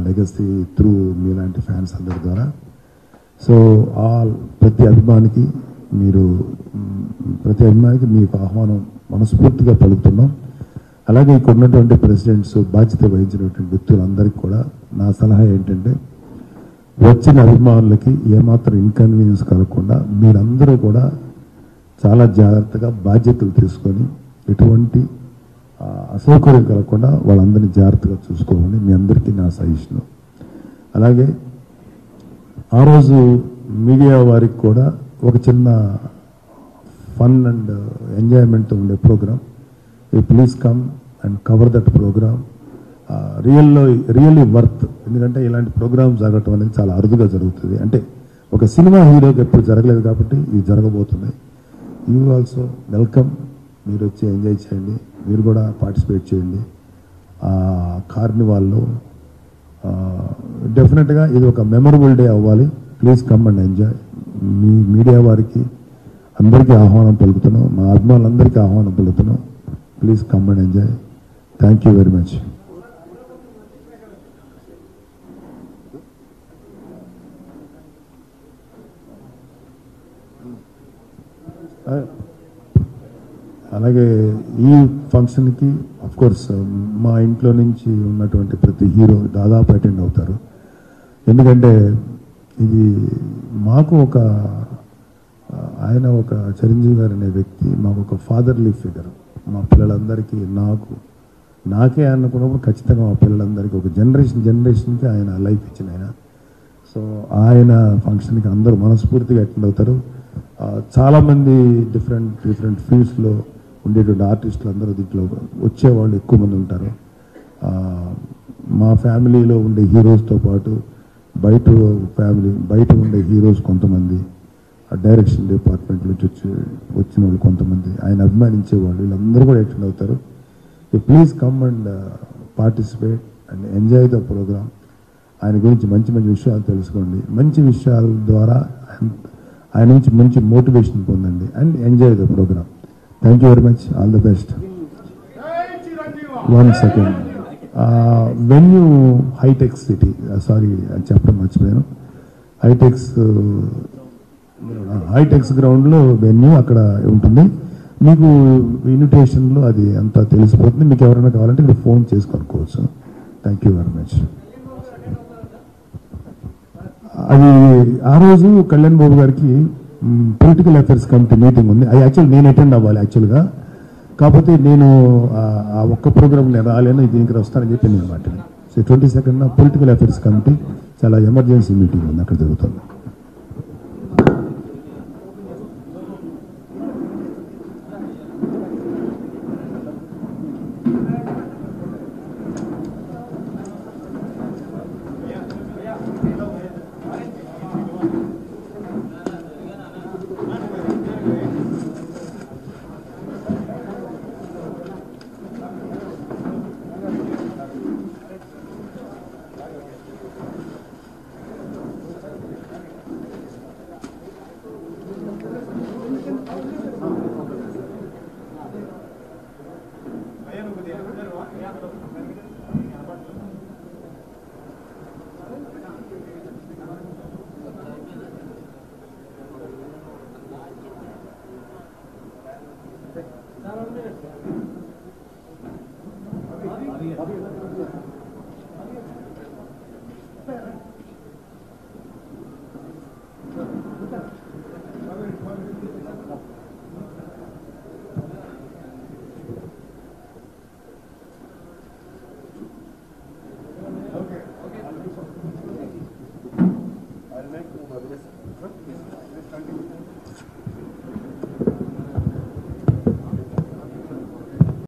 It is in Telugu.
లెగసీ త్రూ మీలాంటి ఫ్యాన్స్ అందరి ద్వారా సో ఆల్ ప్రతి అభిమానికి మీరు మ్, ప్రతి అభిమానికి మీకు ఆహ్వానం మనస్ఫూర్తిగా పలుకుతున్నాం అలాగే ఇక్కడ ఉన్నటువంటి ప్రెసిడెంట్స్ బాధ్యత వహించినటువంటి వ్యక్తులందరికీ కూడా నా సలహా ఏంటంటే వచ్చిన అభిమానులకి ఏమాత్రం ఇన్కన్వీనియన్స్ కలగకుండా మీరందరూ కూడా చాలా జాగ్రత్తగా బాధ్యతలు తీసుకొని ఎటువంటి ఆ, అసౌకర్యం కలగకుండా వాళ్ళందరినీ జాగ్రత్తగా చూసుకోమని మీ అందరికీ నా సజెషన్ అలాగే ఆ రోజు మీడియా వారికి కూడా ఒక చిన్న ఫన్ అండ్ ఎంజాయ్మెంట్ ఉండే programme you please come and cover that programme రియల్లో రియల్లీ వర్త్ ఎందుకంటే ఇలాంటి ప్రోగ్రామ్ జరగటం అనేది చాలా అరుదుగా జరుగుతుంది అంటే ఒక సినిమా హీరోకి ఎప్పుడు జరగలేదు కాబట్టి ఇది జరగబోతుంది యూ ఆల్సో వెల్కమ్ మీరు వచ్చి ఎంజాయ్ చేయండి మీరు కూడా పార్టిసిపేట్ చేయండి ఆ కార్నివాల్లో డెఫినెట్గా ఇది ఒక మెమరబుల్ డే అవ్వాలి ప్లీజ్ కమ్ అండ్ ఎంజాయ్ మీ మీడియా వారికి అందరికీ ఆహ్వానం పలుకుతున్నాం మా అభిమానులందరికీ ఆహ్వానం పలుకుతున్నాం please come and enjoy thank you very much అలాగే ఈ ఫంక్షన్కి కోర్స్ మా ఇంట్లో నుంచి ఉన్నటువంటి ప్రతి హీరో దాదాపు అటెండ్ అవుతారు ఎందుకంటే ఇది మాకు ఒక ఆయన ఒక చిరంజీవి గారు అనే వ్యక్తి మాకు ఒక ఫాదర్లీ ఫిగర్ మా పిల్లలందరికీ నాకు నాకే అనుకున్నప్పుడు ఖచ్చితంగా మా పిల్లలందరికీ ఒక జనరేషన్ జనరేషన్కి ఆయన లైఫ్ ఇచ్చిన ఆయన సో ఆయన ఫంక్షన్కి అందరూ మనస్ఫూర్తిగా అటెండ్ అవుతారు ఆ, చాలామంది డిఫరెంట్ డిఫరెంట్ ఫీల్డ్స్లో ఉండేటువంటి ఆర్టిస్టులు అందరూ దీంట్లో వచ్చేవాళ్ళు ఎక్కువ మంది ఉంటారు ఆ, మా ఫ్యామిలీలో ఉండే హీరోస్తో పాటు బయట ఫ్యామిలీ బయట ఉండే హీరోస్ కొంతమంది ఆ డైరెక్షన్ డిపార్ట్మెంట్ నుంచి వచ్చి వచ్చిన వాళ్ళు కొంతమంది ఆయన అభిమానించే వాళ్ళు వీళ్ళందరూ కూడా అటెండ్ అవుతారు please come and participate and enjoy the programme ఆయన గురించి మంచి మంచి విషయాలు తెలుసుకోండి మంచి విషయాల ద్వారా ఆయన- ఆయన నుంచి మంచి మోటివేషన్ పొందండి and enjoy the programme thank you very much all the best one second venue Hitex city sorry అది చెప్పడం మర్చిపోయాను హైటెక్స్ హైటెక్స్ గ్రౌండ్లో వెన్యూ అక్కడ ఉంటుంది మీకు ఇన్విటేషన్లో అది అంతా తెలిసిపోతుంది మీకు ఎవరైనా కావాలంటే ఇక్కడ ఫోన్ చేసి కనుక్కోవచ్చు థ్యాంక్ యూ వెరీ మచ్ అది ఆ రోజు కళ్యాణ్ బాబు గారికి పొలిటికల్ అఫైర్స్ కమిటీ మీటింగ్ ఉంది అది యాక్చువల్ నేను అటెండ్ అవ్వాలి యాక్చువల్గా కాకపోతే నేను ఆ- ఆ ఒక్క ప్రోగ్రామ్ నేను రాలేను దీనికి వస్తానని చెప్పి నేను మాట్లాడాను so twenty second political affairs committee చాలా ఎమర్జెన్సీ మీటింగ్ ఉంది అక్కడ జరుగుతుంది I'll make two. Yes. Please continue.